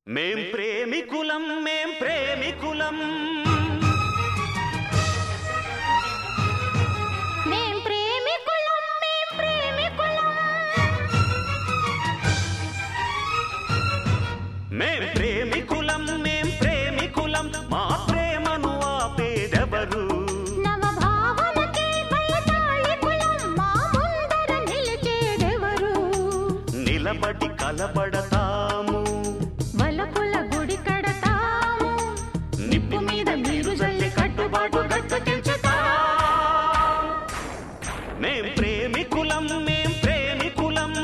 మేం ప్రేమికులం మేం ప్రేమికులం మేం ప్రేమికులం మేం ప్రేమికులం మేం ప్రేమికులం మేం ప్రేమికులం మా ప్రేమను ఆపేదెవరు నవ భావనకే వైతాళికులం మా ముందర నిలిచేదెవరు నిలబడి కలబడతాము వలపుల గుడి కడతాము నిప్పు మీద నీరు జల్లి కట్టుబాటు గట్టు తెంచుతా మేం ప్రేమికులం మేం ప్రేమికులం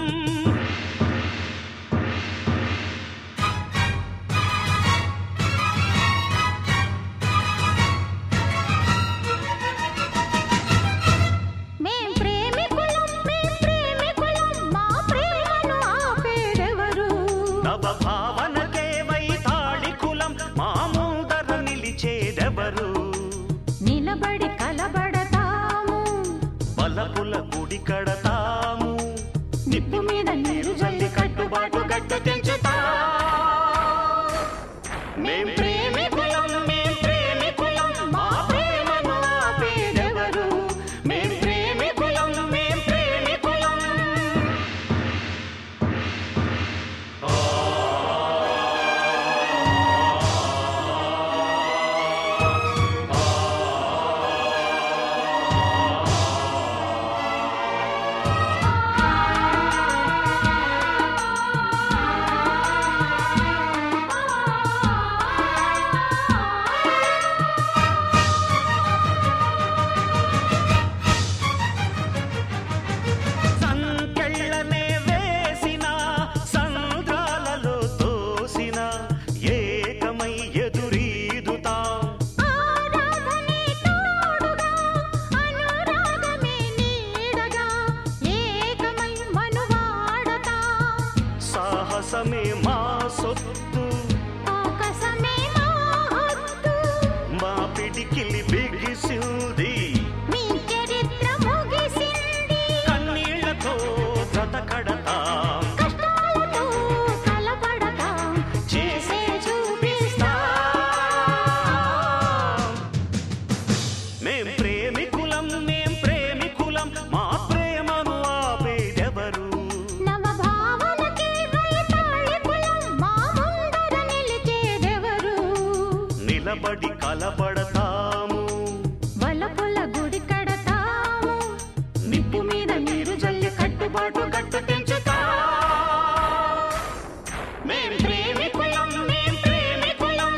మేం ప్రేమికులం మేం ప్రేమికులం మా ప్రేమను ఆపేదెవరు నవ భావనకే వైతాళికులం మా ముందర నిలిచేదెవరు నిలబడి కలబడతాము బలపుల గుడి కడతాము నిప్పు మీద నీరు జల్లి కట్టుబాటు గట్టు తెంచుతా మేం ప్రేమికులం మేం ప్రేమికులం మా ప్రేమను ఆపేదెవరు మేం ప్రేమికులం మేం ప్రేమికులం సంకెళ్ళనే వేసిన సంద్రాలలో తోసిన ఏకమై ఎదురీదుతాం ఆరాధనే తోడుగా అనురాగమే నీడగా ఏకమై మనువాడతాం సాహసమే మా సొత్తు ఆకాశమే మా హద్దు మా పిడికిలి బిగిసింది మీ చరిత్ర ముగిసింది కన్నీళ్లతో జత కడతాం కష్టాలతో కలపడతాం చేసే చూపిస్తాం మేం ప్రేమికులం మేం ప్రేమికులం మా ప్రేమను ఆపేదెవరు నవ భావనకే వైతాళికులం మా ముందర నిలిచేదెవరు నిలబడి కలబడతాము వలపుల గుడి కడతాము నిప్పు మీద నీరు జల్లి కట్టుబాటు గట్టు తెంచుతా మేం ప్రేమికులం మేం ప్రేమికులం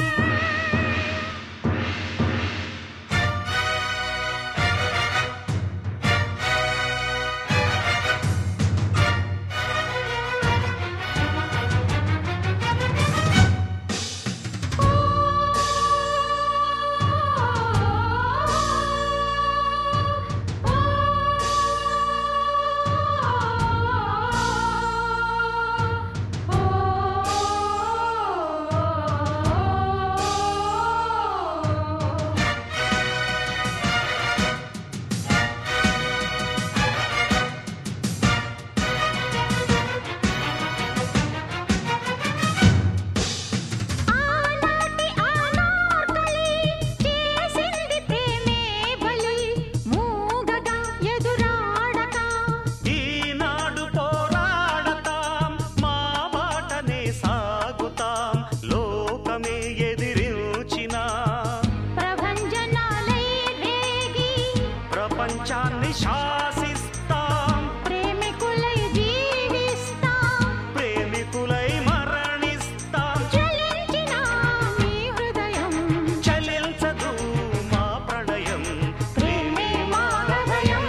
ఆనాటి అనార్కలి చేసింది ప్రేమే బలి మూగగా ఎదురాడక ఈనాడు పోరాడతాం మా బాటనే సాగుతాం లోకమే ఎదిరించిన ప్రభంజనాలై రేగి ప్రపంచాన్ని శాసిస్తాం ప్రేమికులై జీవిస్తాం ప్రేమికులై మరణిస్తాం చలించిన మీ హృదయం చలించదు మా ప్రణయం ప్రేమే మా హృదయం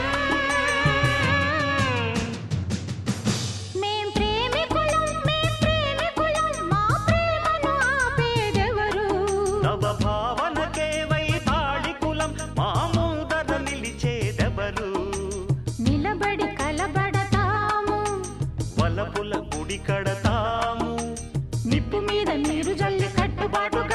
మేం ప్రేమికులం మేం ప్రేమికులం మా ప్రేమను ఆపేదెవరు నవ భావనకే వైతాళికులం మా ముందర నిలిచేదెవరు నిలబడి కలబడతాము వలపుల గుడి కడతాము నిప్పు మీద నీరు జల్లి కట్టుబాటు